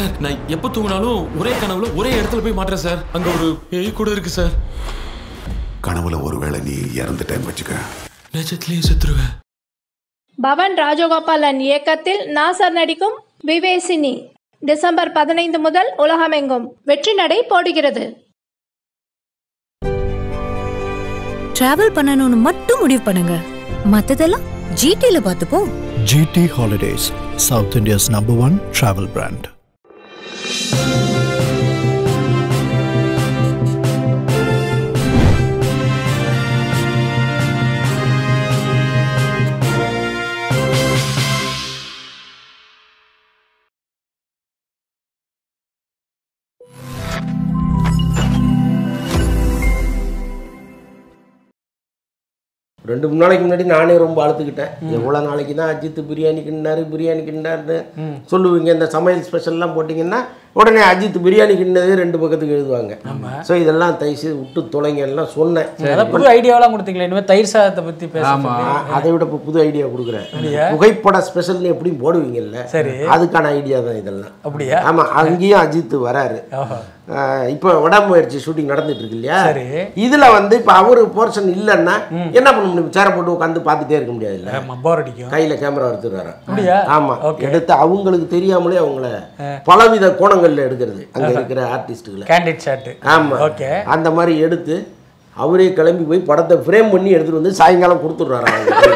Sir நான் எப்போ தூங்கினாலும் ஒரே கனவுல ஒரே இடத்துல போய் மாட்டுறேன் சார் அங்க ஒரு பேய் கூட இருக்கு சார் கனவுல ஒருவேளை நீ இறந்துட்டேன்னு வச்சுக்க நிஜத்துலயே செத்துருவேன் பவன் ராஜகோபாலன் இயக்கத்தில் நாசர் நடிக்கும் விவேசினி டிசம்பர் பதினைந்து முதல் உலகமெங்கும் வெற்றி நடை போடுகிறது டிராவல் பண்ணணும்னு மட்டும் முடிவு பண்ணுங்க மத்ததெல்லாம் ஜிடில பார்த்துப்போம் GT Holidays, South India's number one travel brand. ரெண்டு மூணு நாளைக்கு முன்னாடி நானே ரொம்ப அழுத்துக்கிட்டேன் எவ்வளோ நாளைக்கு தான் அஜித் பிரியாணி கிண்டாரு பிரியாணி கிண்டாருன்னு சொல்லுவீங்க இந்த சமையல் ஸ்பெஷல்லாம் போட்டிங்கன்னா உடனே அஜித் பிரியாணி கிண்டதே ரெண்டு பக்கத்துக்கு எழுதுவாங்க ஸோ இதெல்லாம் தயவுசெய்து விட்டு தொலைங்க எல்லாம் சொன்னேன் அதான் புது ஐடியாவெல்லாம் கொடுத்தீங்களே இனிமேல் தயிர் சாதத்தை பற்றி பேச சொல்லி. ஆ, அதை விட இப்போ புது ஐடியா கொடுக்குறேன் புகைப்பட ஸ்பெஷல்னு எப்படியும் போடுவீங்கல்ல சரி. அதுக்கான ஐடியா தான் இதெல்லாம் அப்படியா ஆமா அங்கேயும் அஜித் வராரு ஓஹோ. ஆஹ் இப்போ விடாமுயற்சி ஷூட்டிங் நடந்துட்டு இருக்கு இல்லையா சரி. இதுல வந்து இப்போ அவரு போர்ஷன் இல்லைன்னா என்ன பண்ண முடியும் சேரை போட்டு உட்காந்து பார்த்துட்டே இருக்க முடியாது இல்ல ஆமா போர் அடிக்கும் கையில கேமரா எடுத்துடுறாரு அப்படியா? ஆமா Okay. எடுத்து அவங்களுக்கு தெரியாமலே அவங்கள பலவித கோணங்கள்ல எடுக்கிறது அங்க இருக்கிற ஆர்டிஸ்ட்டுகளை கேண்டிட் ஷாட்டு ஆமா ஓகே அந்த மாதிரி எடுத்து அவரே கிளம்பி போய் படத்தை ஃப்ரேம் பண்ணி எடுத்துட்டு வந்து சாயங்காலம் கொடுத்துட்றாரு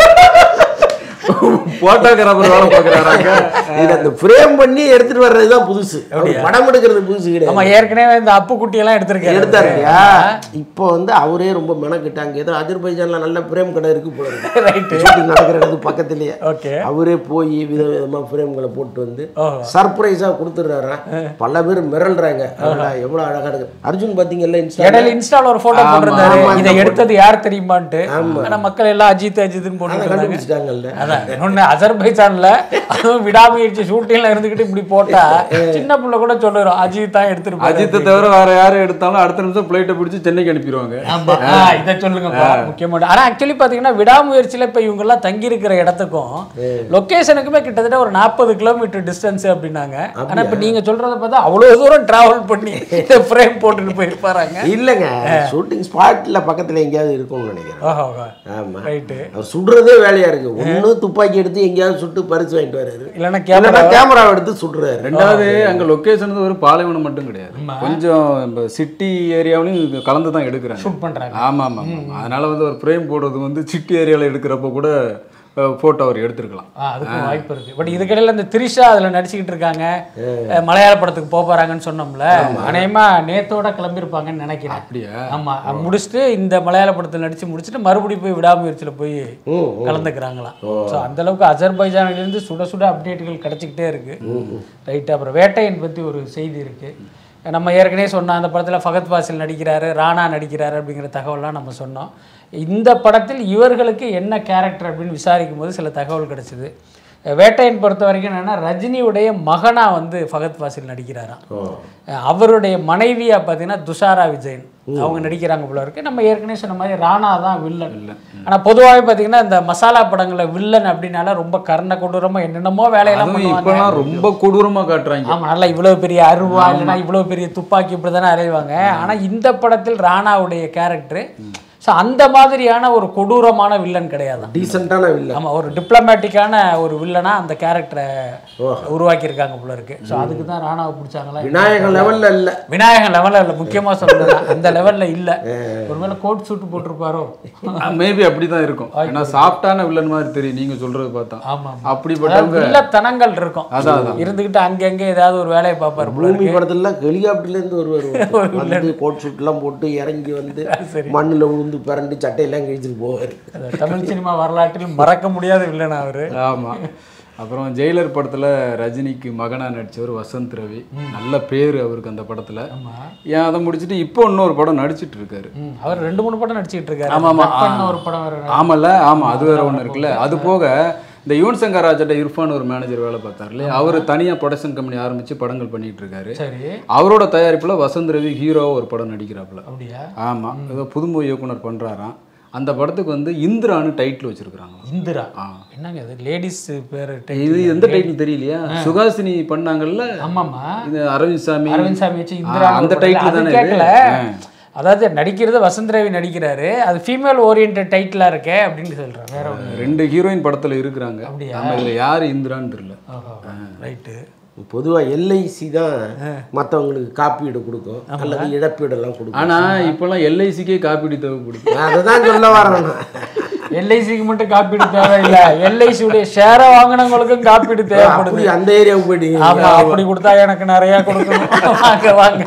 போட்டோகிராஃபர் வேலை பார்க்குறாங்க இது அந்த ஃப்ரேம் பண்ணி எடுத்துட்டு வர்றது தான் புதுசு அவர் படம் எடுக்கிறது புதுசு ஆமா கிடையாது ஏற்கனவே இந்த அப்பு குட்டி எல்லாம் எடுத்திருக்காரு எடுத்தாரு இல்லையா இப்போ வந்து அவரே ரொம்ப மெனக்கிட்டாங்க ஏதோ அஜர்பைஜான்ல நல்ல பிரேம் கடை இருக்கு போல இருக்கு ரைட்டு ஷூட்டிங் நடக்கிற இடத்துக்கு பக்கத்துலயே ஓகே அவரே போய் வித விதமா ஃப்ரேம்களை போட்டு வந்து ஓஹோ. சர்ப்ரைஸா கொடுத்துடுறாரா பல பேர் மிரள்றாங்க அடடா, எவ்வளவு அழகா இருக்கு அர்ஜுன் பாத்தீங்கல்ல இடையில இன்ஸ்டா இன்ஸ்டால ஒரு போட்டோ போட்டிருந்தாரு ஆமா, இதை ஆமா. எடுத்தது யார் தெரியுமான்ட்டு ஆனா மக்கள் எல்லாம் அஜித் அஜித்னு அதை போட்டு கண்டுபிடிச்சிட்டாங்கல்ல அதான் இன்னொன்னு அஜர்பைஜான்ல அதுவும் விடாமுயற்சி ஷூட்டிங்ல இருந்துகிட்டு இப்படி போட்டா சின்ன புள்ள கூட சொல்லுறோம் அஜித் தான் எடுத்துட்டு அஜித்தை தவிர வேற யாரும் எடுத்தாலும் அடுத்த நிமிஷம் பிளைட்டை பிடிச்சி சென்னைக்கு அனுப்பிடுவாங்க இதை சொல்லுங்கப்பா முக்கியமான ஆனா ஆக்சுவலி பாத்தீங்கன்னா விடாமுயற்சியில இப்ப இவங்க எல்லாம் தங்கி இருக்கிற இடத்துக்கும் லொகேஷனுக்குமே கிட்டத்தட்ட ஒரு நாற்பது கிலோமீட்டர் டிஸ்டன்ஸ் அப்படின்னாங்க ஆனா இப்ப நீங்க சொல்றத பார்த்தா அவ்வளவு தூரம் டிராவல் பண்ணி இந்த ஃப்ரேம் போட்டுட்டு போயிருப்பாராங்க இல்லைங்க ஷூட்டிங் ஸ்பாட்ல பக்கத்துல எங்கேயாவது இருக்கும்னு நினைக்கிறேன் ஓஹோ ஆமா ரைட்டு அவர் சுடுறதே வேலையா இருக்கு ஒண்ணு துப்பாக்கி எடுத்து எங்கேயாவது சுட்டு பரிசு வாங்கிட்டு வர்றாரு இல்லைன்னா இல்லைன்னா கேமரா கேமராவை எடுத்து சுடுறாரு ரெண்டாவது அங்க லொகேஷன் வந்து ஒரு பாலைவனம் மட்டும் கிடையாது கொஞ்சம் சிட்டி ஏரியாவிலையும் கலந்து தான் எடுக்கிறாங்க ஷூட் பண்றாங்க ஆமா ஆமா ஆமா. அதனால வந்து ஒரு ஃப்ரேம் போடுறது வந்து சிட்டி ஏரியால எடுக்கிறப்ப கூட போட்டோ அவர் எடுத்திருக்கலாம் ஆ, அதுக்கும் வாய்ப்பு இருக்கு பட் இதுக்கிடையில இந்த திரிஷா அதுல நடிச்சுக்கிட்டு இருக்காங்க அஹ், மலையாள படத்துக்கு போக போறாங்கன்னு சொன்னோம்ல அநேகமா நேத்தோட கிளம்பியிருப்பாங்கன்னு நினைக்கிறேன் அப்படியா ஆமா அது முடிச்சுட்டு இந்த மலையாள படத்தில் நடிச்சு முடிச்சுட்டு மறுபடியும் போய் விடாமுயற்சியில போய் கலந்துக்கிறாங்களாம் ஸோ அந்த அளவுக்கு அஜர்பைஜான்ல இருந்து சுட சுட அப்டேட்டுகள் கிடைச்சிக்கிட்டே இருக்கு ரைட் அப்புறம் வேட்டையன் பத்தி ஒரு செய்தி இருக்கு நம்ம ஏற்கனவே சொன்ன அந்த படத்துல ஃபகத் ஃபாசில் நடிக்கிறாரு ராணா நடிக்கிறாரு அப்படிங்கிற தகவல்லாம் நம்ம சொன்னோம் இந்த படத்தில் இவர்களுக்கு என்ன கேரக்டர் அப்படின்னு விசாரிக்கும் போது சில தகவல் கிடைச்சிது வேட்டையன் பொறுத்த வரைக்கும் என்னன்னா ரஜினியுடைய மகனா வந்து ஃபகத் ஃபாசில் நடிக்கிறாராம் அவருடைய மனைவியா பார்த்தீங்கன்னா துஷாரா விஜயன் அவங்க நடிக்கிறாங்க போல இருக்கு நம்ம ஏற்கனவே சொன்ன மாதிரி ராணா தான் வில்லன் ஆனா பொதுவாகவே பார்த்தீங்கன்னா இந்த மசாலா படங்களில் வில்லன் அப்படின்னால ரொம்ப கர்ண கொடூரமா என்னென்னமோ வேலையெல்லாம் அதுவும் பண்ணுவாங்க இப்பெல்லாம் ரொம்ப கொடூரமா காட்டுறாங்க ஆமா நல்லா இவ்வளவு பெரிய அருவா இல்லைன்னா இவ்வளவு பெரிய துப்பாக்கி இப்படி தானே அறைவாங்க ஆனா இந்த படத்தில் ராணாவுடைய கேரக்டர் ஸோ அந்த மாதிரியான ஒரு கொடூரமான வில்லன் கிடையாது டீசெண்டான வில்ல ஆமா ஒரு டிப்ளமேட்டிக்கான ஒரு வில்லனா அந்த கேரக்டரை உருவாக்கியிருக்காங்க போல இருக்கு ஸோ அதுக்கு தான் ராணாவை பிடிச்சாங்களா விநாயகன் லெவல்ல இல்ல விநாயகன் லெவலில் இல்லை முக்கியமா சொல்லணும்னா அந்த லெவல்ல இல்ல ஒருவேளை கோட் சூட் போட்டிருப்பாரோ மேபி அப்படிதான் இருக்கும் ஏன்னா சாஃப்டான வில்லன் மாதிரி தெரியும் நீங்க சொல்றது பார்த்தா ஆமா ஆமா. அப்படிப்பட்டவங்க வில்லத்தனங்கள் இருக்கும் அதான், அதான். இருந்துகிட்டு அங்கங்க ஏதாவது ஒரு வேலையை பார்ப்பாரு போல பூமி இருக்கு. படத்துல ஹெலிகாப்டர்ல இருந்து ஒருவர் வந்து கோட் ஷூட் எல்லாம் போட்டு இறங்கி வந்து மண்ணுல விழுந்து பிறண்டு சட்டையெல்லாம் கிழிச்சிட்டு போவாரு அது தமிழ் சினிமா வரலாற்றில் மறக்க முடியாத வில்லன் அவரு ஆமா அப்புறம் ஜெயிலர் படத்துல ரஜினிக்கு மகனா நடிச்சவர் வசந்த் ரவி நல்ல பேரு அவருக்கு அந்த படத்துல ஏன் அதை முடிச்சுட்டு இப்போ இன்னொரு படம் நடிச்சிட்டு இருக்காரு ம், அவர் ரெண்டு மூணு படம் நடிச்சிட்டு இருக்காரு ஆமா, ஆமா. நட்பன்னு ஒரு படம் வேற ஆமால ஆமா அது வேற ஒண்ணு இருக்குல்ல அது போக இந்த யுவன் சங்கர் ராஜாட்ட இர்ஃபான் ஒரு மேனேஜர் வேலை பார்த்தாரு இல்லையா அவர் தனியா ப்ரொடக்ஷன் கம்பெனி ஆரம்பிச்சு படங்கள் பண்ணிட்டு இருக்காரு சரி அவரோட தயாரிப்புல வசந்த் ரவி ஹீரோவா ஒரு படம் நடிக்கிறாப்புல அப்படியா ஆமா ஏதோ புதுமுக இயக்குனர் பண்றாராம் அந்த படத்துக்கு வந்து இந்திரான்னு டைட்டில் வச்சிருக்காங்க இந்திரா என்னங்க இது லேடிஸ் பேர் இது எந்த டைட்டில் தெரியலையா சுகாசினி பண்ணாங்கல்ல ஆமாமா இது அரவிந்த் சாமி அரவிந்த் சாமி வச்சு ஆ, இந்திரா அந்த டைட்டில் தானே இது? கேட்கல ஆ. அதாவது நடிக்கிறது வசந்த் ரவி நடிக்கிறாரு அது ஃபீமேல் ஓரியன்ட் டைட்டிலா இருக்கே அப்படின்னு சொல்றேன் வேற ஒன்று ரெண்டு ஹீரோயின் படத்துல இருக்கிறாங்க அப்படியா? நம்ம இதுல யாரு இந்திரான்னு தெரியல ரைட்டு பொதுவாக எல்ஐசி தான் மற்றவங்களுக்கு காப்பீடு கொடுக்கும் அல்லது இழப்பீடெல்லாம் கொடுக்கும் ஆனா இப்பெல்லாம் எல்ஐசிக்கே காப்பீடு தேவைப்படுது அதை தான் சொல்ல வரேன் நான். எல்ஐசிக்கு மட்டும் காப்பீடு தேவையில்லை எல்ஐசி உடைய ஷேரை வாங்கினவங்களுக்கும் காப்பீடு அப்படி தேவைப்படுது அந்த ஏரியாவுக்கு போயிட்டீங்க ஆமா அப்படி கொடுத்தா எனக்கு நிறைய கொடுக்கணும் வாங்க வாங்க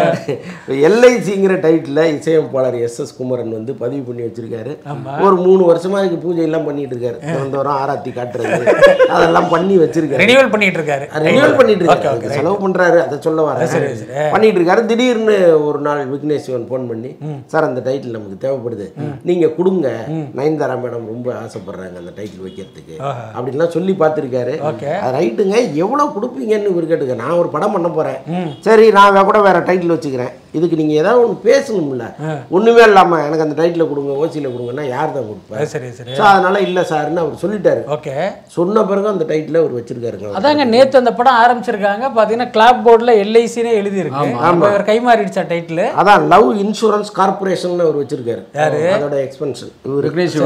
எல்ஐசிங்கிற டைட்டில் இசையமைப்பாளர் எஸ் எஸ் குமரன் வந்து பதிவு பண்ணி வச்சிருக்காரு ஒரு மூணு வருஷமா இதுக்கு பூஜை எல்லாம் பண்ணிட்டு இருக்காரு தினந்தோறும் ஆராத்தி காட்டுறது அதெல்லாம் பண்ணி வச்சிருக்காரு ரெனியூவல் பண்ணிட்டு இருக்காரு ரினியூவல் பண்ணிட்டு இருக்காரு அதுக்கு செலவு பண்றாரு அதை சொல்ல வரேன் பண்ணிட்டு இருக்காரு திடீர்னு ஒரு நாள் விக்னேஷ் சிவன் ஃபோன் பண்ணி சார் அந்த டைட்டில் நமக்கு தேவைப்படுது நீங்க கொடுங்க நயன்தாரா மேடம் ரொம்ப ஆசைப்படுறாங்க அந்த டைட்டில் வைக்கிறதுக்கு அப்படின்லாம் சொல்லி பார்த்துருக்காரு Okay. அது ரைட்டுங்க எவ்வளவு கொடுப்பீங்கன்னு இவர் கேட்டுக்க நான் ஒரு படம் பண்ண போறேன் சரி நான் வே- கூட வேற டைட்டில் வச்சுக்கிறேன் இதுக்கு நீங்க ஏதாவது ஒன்று பேசணும்ல ஒண்ணுமே இல்லாம எனக்கு அந்த டைட்டில் கொடுங்க ஓசியில் கொடுங்கன்னா யார் தான் கொடுப்பேன் சரி சரி ஸோ அதனால இல்லை சார்னு அவர் சொல்லிட்டாரு ஓகே சொன்ன பிறகு அந்த டைட்டில் அவர் வச்சிருக்காருங்க அதாங்க நேத்து அந்த படம் ஆரம்பிச்சிருக்காங்க பாத்தீங்கன்னா கிளாப் போர்டுல எல்ஐசினே எழுதி இருக்கு அப்ப இவர் கை மாறிடுச்சா டைட்டில் அதான் லவ் இன்சூரன்ஸ் கார்பரேஷன் அவர் வச்சிருக்காரு அதோட எக்ஸ்பென்ஷன் இவர்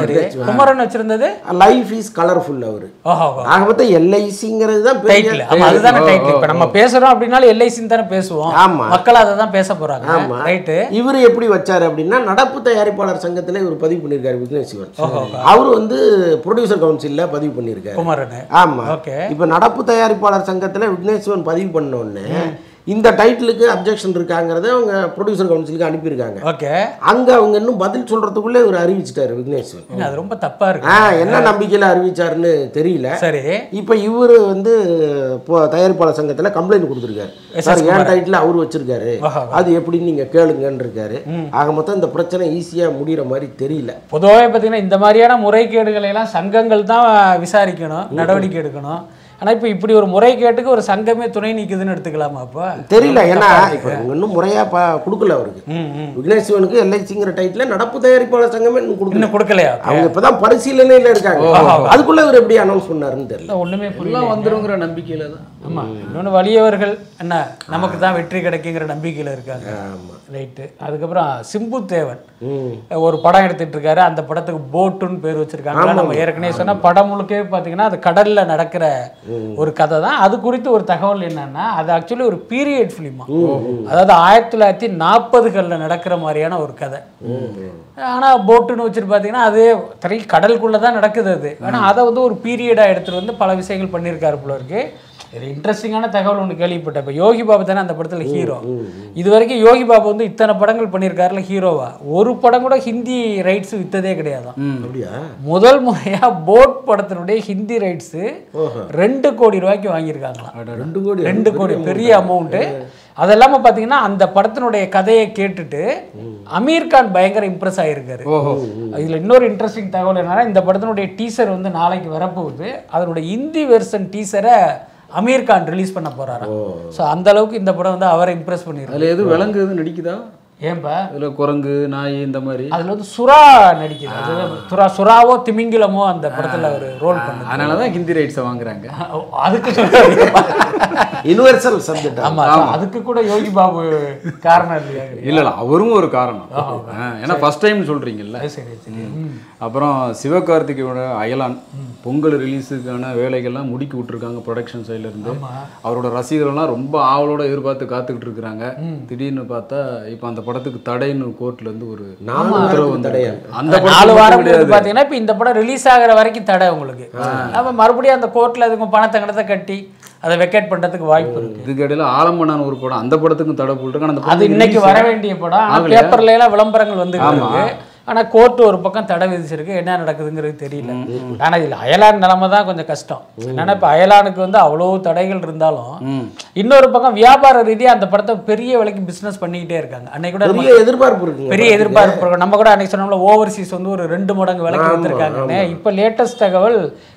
குமரன் வச்சிருந்தது லைஃப் இஸ் கலர்ஃபுல் அவர் ஓஹோ ஆக மொத்தம் எல்ஐசிங்கிறது தான் டைட்டில் பெரிய ஆமா அதுதானே டைட்டில் இப்ப நம்ம பேசுறோம் அப்படின்னாலும் எல்ஐசின்னு தானே பேசுவோம் ஆமா. மக்கள் அதை தான் பேச போறாங்க ஆமா ரைட்டு இவர் எப்படி வச்சாரு அப்படின்னா நடப்பு தயாரிப்பாளர் சங்கத்துல இவர் பதிவு பண்ணியிருக்காரு விக்னேஷ் சிவன் அவர் வந்து ப்ரொடியூசர் கவுன்சில்ல பதிவு பண்ணியிருக்காரு குமரன் ஆமா ஓகே இப்ப நடப்பு தயாரிப்பாளர் சங்கத்துல விக்னேஷ் சிவன் பதிவு பண்ண உடனே இந்த டைட்டிலுக்கு அப்ஜெக்ஷன் இருக்காங்கிறத அவங்க ப்ரொடியூசர் கவுன்சிலுக்கு அனுப்பியிருக்காங்க ஓகே அங்க அவங்க இன்னும் பதில் சொல்றதுக்குள்ளே இவர் அறிவிச்சிட்டாரு விக்னேஷ் சிவன் அது ரொம்ப தப்பா இருக்கு ஆ என்ன நம்பிக்கையில அறிவிச்சாருன்னு தெரியல சரி இப்போ இவர் வந்து இப்போ தயாரிப்பாளர் சங்கத்துல கம்ப்ளைண்ட் கொடுத்துருக்காரு சார் ஏன் டைட்டில் அவர் வச்சிருக்காரு அது எப்படின்னு நீங்க கேளுங்கன்னு இருக்காரு ஆக மொத்தம் இந்த பிரச்சனை ஈஸியா முடிகிற மாதிரி தெரியல பொதுவாகவே பார்த்தீங்கன்னா இந்த மாதிரியான முறைகேடுகளை எல்லாம் சங்கங்கள் தான் விசாரிக்கணும் நடவடிக்கை எடுக்கணும் ஆனா இப்போ இப்படி ஒரு முறைகேட்டுக்கு ஒரு சங்கமே துணை நிக்குதுன்னு எடுத்துக்கலாமா அப்போ தெரியல ஏன்னா இப்போ இவங்க இன்னும் முறையா பா கொடுக்கல அவருக்கு விக்னேஷ் சிவனுக்கு எல்ஐசிங்கிற டைட்டில் நடப்பு தயாரிப்பாளர் சங்கமே இன்னும் கொடுக்கல இன்னும் கொடுக்கலையா அவங்க இப்பதான் பரிசீலனையில இருக்காங்க அதுக்குள்ள இவர் எப்படி அனௌன்ஸ் பண்ணாருன்னு தெரியல ஒண்ணுமே புரியல எல்லாம் வந்துருங்கிற நம்பிக்கையில தான் ஆமா இன்னொன்று வலியவர்கள் என்ன நமக்கு தான் வெற்றி கிடைக்குங்கிற நம்பிக்கையில இருக்காங்க ஆமா ரைட்டு அதுக்கப்புறம் சிம்பு தேவன் ம் ஒரு படம் எடுத்துட்டு இருக்காரு அந்த படத்துக்கு போட்டுன்னு பேர் வச்சிருக்காங்க நம்ம ஏற்கனவே சொன்ன படம் முழுக்கவே பார்த்தீங்கன்னா அது கடல்ல நடக்கிற ஒரு கதை தான் அது குறித்து ஒரு தகவல் என்னன்னா அது ஆக்சுவலி ஒரு பீரியட் ஃபிலிமா அதாவது ஆயிரத்தி தொள்ளாயிரத்தி நாற்பதுகளில் நடக்கிற மாதிரியான ஒரு கதை ஆனா போட்டுன்னு வச்சுட்டு பார்த்தீங்கன்னா அது திரை கடலுக்குள்ள தான் நடக்குது அது ஆனா அதை வந்து ஒரு பீரியடா எடுத்துட்டு வந்து பல விஷயங்கள் பண்ணியிருக்காரு போல இருக்கு இது இன்ட்ரெஸ்டிங்கான தகவல் ஒன்று கேள்விப்பட்டேன் இப்போ யோகி பாபு தானே அந்த படத்தில் ஹீரோ இது வரைக்கும் யோகி பாபு வந்து இத்தனை படங்கள் பண்ணியிருக்காருல ஹீரோவா ஒரு படம் கூட ஹிந்தி ரைட்ஸ் வித்ததே கிடையாதாம் அப்படியா முதல் முறையா போட் படத்தினுடைய ஹிந்தி ரைட்ஸ் ரெண்டு கோடி ரூபாய்க்கு வாங்கியிருக்காங்களாம் ரெண்டு கோடி ரெண்டு கோடி பெரிய அமௌண்ட்டு அது இல்லாம பார்த்தீங்கன்னா அந்த படத்தினுடைய கதையை கேட்டுட்டு அமீர் கான் பயங்கர இம்ப்ரெஸ் ஆகியிருக்காரு இதுல இன்னொரு இன்ட்ரெஸ்டிங் தகவல் என்னன்னா இந்த படத்தினுடைய டீசர் வந்து நாளைக்கு வரப்போகுது அதனுடைய ஹிந்தி வெர்ஷன் டீசரை அமீர் கான் ரிலீஸ் பண்ண போறாராம் ஸோ அந்த அளவுக்கு இந்த படம் வந்து அவரை இம்ப்ரெஸ் பண்ணிருக்கு அதுல எதுவும் விலங்கு எதுவும் நடிக்குதா ஏன்பா அதுல குரங்கு நாய் இந்த மாதிரி அதுல வந்து சுறா நடிக்குது அது சுறா சுறாவோ திமிங்கிலமோ அந்த படத்துல ஒரு ரோல் பண்ணுது அதனாலதான் ஹிந்தி ரைட்ஸை வாங்குறாங்க அதுக்கு சொல்றாரு. யுனிவர்சல் சப்ஜெக்ட் ஆமா அதுக்கு கூட யோகி பாபு காரணம் இல்லையா இல்ல இல்ல அவரும் ஒரு காரணம் ஆ, ஏன்னா ஃபர்ஸ்ட் டைம் சொல்றீங்கல்ல சரி சரி அப்புறம் சிவகார்த்திகேயோட அயலான் பொங்கல் ரிலீஸுக்கான வேலைகள்லாம் முடுக்கி விட்டுருக்காங்க ப்ரொடக்ஷன் சைடுல இருந்து அவரோட ரசிகர்கள்லாம் ரொம்ப ஆவலோட எதிர்பார்த்து காத்துக்கிட்டு இருக்கிறாங்க திடீர்னு பார்த்தா இப்போ அந்த படத்துக்கு தடைன்னு கோர்ட்ல இருந்து ஒரு நாலு உத்தரவு வாரத்துக்கு வந்து தடையா? அந்த நாலு படத்துக்கு வாரம் மட்டும் கிடையாது பாத்தீங்கன்னா இப்ப இந்த படம் ரிலீஸ் ஆகுற வரைக்கும் தடை உங்களுக்கு அப்ப மறுபடியும் அந்த கோர்ட்ல அதுக்கு பணத்தை கணத்தை கட்டி அதை வெக்கேட் பண்றதுக்கு வாய்ப்பு இருக்கு இதுக்கு இடையில ஆலமன்னான் ஒரு படம் அந்த படத்துக்கும் தடை போட்டுருக்காங்க அந்த அது படம் இன்னைக்கு release வர வேண்டிய படம் ஆனா ஆகலையா? பேப்பர்ல எல்லாம் விளம்பரங்கள் வந்து இருக்கு ஆனா கோர்ட் ஒரு பக்கம் தடை விதிச்சிருக்கு என்ன நடக்குதுங்கிறது தெரியல ஆனா இதுல அயலான் நிலைமை தான் கொஞ்சம் கஷ்டம் என்னன்னா இப்ப அயலானுக்கு வந்து அவ்வளவு தடைகள் இருந்தாலும் இன்னொரு பக்கம் வியாபார ரீதியா அந்த படத்தை பெரிய விலைக்கு பிசினஸ் பண்ணிக்கிட்டே இருக்காங்க அன்னைக்கு கூட நம்ம பெரிய எதிர்பார்ப்பு இருக்குங்க பெரிய எதிர்பார்ப்பு இருக்கும் நம்ம கூட அன்னைக்கு சொன்னோம்ல ஓவர்சீஸ் வந்து ஒரு ரெண்டு மடங்கு விலைக்கு வந்திருக்காங்கன்னு இப்போ லேட்டஸ்ட் தகவல்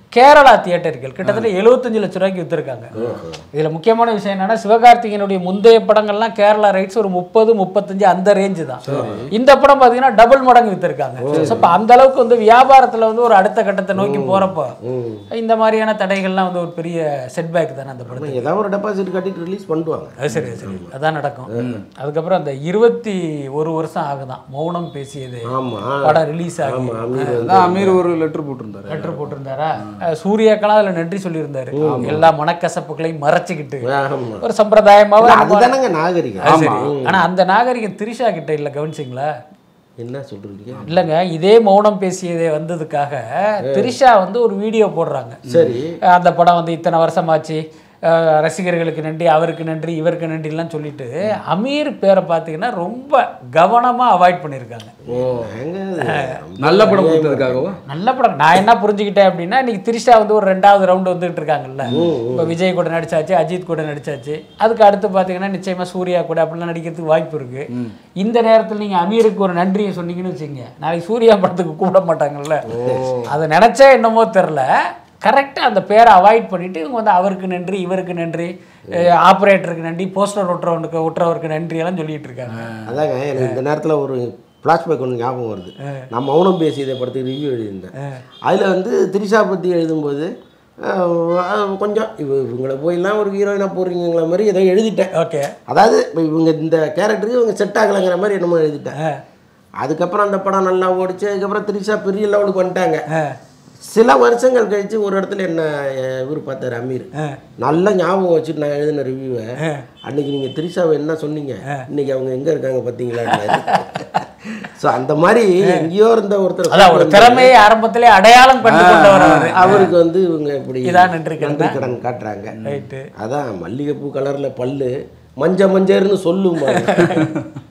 கேரளா தியேட்டர்கள் கிட்டத்தட்ட 75 லட்ச ரூபாய்க்கு வித்துருக்காங்க இதுல முக்கியமான விஷயம் என்னன்னா சிவகார்த்திகேயனுடைய முந்தைய படங்கள்லாம் கேரளா ரைட்ஸ் ஒரு முப்பது முப்பத்தஞ்சு அந்த ரேஞ்சு தான் இந்த படம் பாத்தீங்கன்னா டபுள் மடங்கு வித்துருக்காங்க ஸோ அப்போ அந்த அளவுக்கு வந்து வியாபாரத்துல வந்து ஒரு அடுத்த கட்டத்தை நோக்கி போறப்போ இந்த மாதிரியான தடைகள்லாம் வந்து ஒரு பெரிய செட்பேக் தானே அந்த படத்துக்கு ஏதாவது ஒரு டெபாசிட் கட்டிட்டு ரிலீஸ் பண்ணுவாங்க அது சரி அது சரி அதான் நடக்கும் அதுக்கப்புறம் அந்த இருபத்தி ஒரு வருஷம் ஆகுதான் மௌனம் பேசியது ஆமா படம் ரிலீஸ் ஆகி ஆமா அமீர் வந்து அதான் அமீர் ஒரு லெட்டர் போட்டிருந்தாரு லெட்டர் போட்டிருந்தாரா அஹ் சூர்யாக்கெல்லாம் அதுல நன்றி சொல்லியிருந்தாரு எல்லா மனக்கசப்புகளையும் மறைச்சிக்கிட்டு ஆமா ஒரு சம்பிரதாயமாவே இல்ல, அதுதானங்க நாகரிகம் அது சரி. ஆனா அந்த நாகரிகம் திரிஷா கிட்ட இல்ல கவனிச்சிங்களா என்ன சொல்றீங்க இல்லைங்க இதே மௌனம் பேசியதே வந்ததுக்காக திரிஷா வந்து ஒரு வீடியோ போடுறாங்க சரி அந்த படம் வந்து இத்தனை வருஷமாச்சு அஹ் ரசிகர்களுக்கு நன்றி அவருக்கு நன்றி இவருக்கு நன்றிலாம் சொல்லிட்டு அமீர் பேரை பார்த்தீங்கன்னா ரொம்ப கவனமா அவாய்ட் பண்ணியிருக்காங்க எங்க நல்ல படம் கொடுத்ததுக்காகவா நல்ல படம் நான் என்ன புரிஞ்சுக்கிட்டேன் அப்படின்னா இன்னைக்கு திரிஷா வந்து ஒரு ரெண்டாவது ரவுண்டு வந்துட்டு இருக்காங்கல்ல இப்போ விஜய் கூட நடிச்சாச்சு அஜித் கூட நடிச்சாச்சு அதுக்கு அடுத்து பார்த்தீங்கன்னா நிச்சயமா சூர்யா கூட அப்படிலாம் நடிக்கிறதுக்கு வாய்ப்பு இருக்கு இந்த நேரத்தில் நீங்க அமீருக்கு ஒரு நன்றியை சொன்னீங்கன்னு வச்சுங்க நாளைக்கு சூர்யா படத்துக்கு கூப்பிட மாட்டாங்கல்ல அதை நினைச்சா என்னமோ தெரில கரெக்டாக அந்த பேரை அவாய்ட் பண்ணிட்டு இவங்க வந்து அவருக்கு நன்றி இவருக்கு நன்றி ஆப்ரேட்டருக்கு நன்றி போஸ்டர் ஒட்டுறவனுக்கு ஒட்டுறவருக்கு நன்றி எல்லாம் சொல்லிட்டு இருக்காங்க அதாங்க எனக்கு இந்த நேரத்தில் ஒரு ஃப்ளாஷ்பேக் ஒன்று ஞாபகம் வருது நான் மௌனம் பேசியதை படத்துக்கு ரிவ்யூ எழுதியிருந்தேன் அதில் வந்து திரிஷா பற்றி எழுதும்போது அஹ், அஹ், கொஞ்சம் இவ இவங்களை போயெல்லாம் ஒரு ஹீரோயினாக போடுறீங்களா மாதிரி ஏதோ எழுதிட்டேன் ஓகே அதாவது இப்போ இவங்க இந்த கேரக்டருக்கு இவங்க செட் ஆகலைங்கிற மாதிரி என்னமோ எழுதிட்டேன் அதுக்கப்புறம் அந்த படம் நல்லா ஓடிச்சு அதுக்கப்புறம் திரிஷா பெரிய லெவலுக்கு வந்துட்டாங்க சில வருஷங்கள் கழிச்சு ஒரு இடத்துல என்ன அஹ், இவர் பார்த்தாரு அமீர் நல்ல ஞாபகம் வச்சுட்டு நான் எழுதின ரிவ்யூவை அன்னைக்கு நீங்கள் திரிஷாவை என்ன சொன்னீங்க இன்னைக்கு அவங்க எங்கே இருக்காங்க பார்த்தீங்களா ஸோ அந்த மாதிரி எங்கேயோ இருந்த ஒருத்தர் அதான் ஒரு திறமையை ஆரம்பத்திலே அடையாளம் கண்டு கொண்டு வரவர் அவருக்கு வந்து இவங்க இப்படி இதான் நன்றி கடன். நன்றி கடன் காட்டுறாங்க ரைட்டு அதான் மல்லிகைப்பூ கலர்ல பல்லு மஞ்ச மஞ்சர்னு சொல்லும் பாருங்க.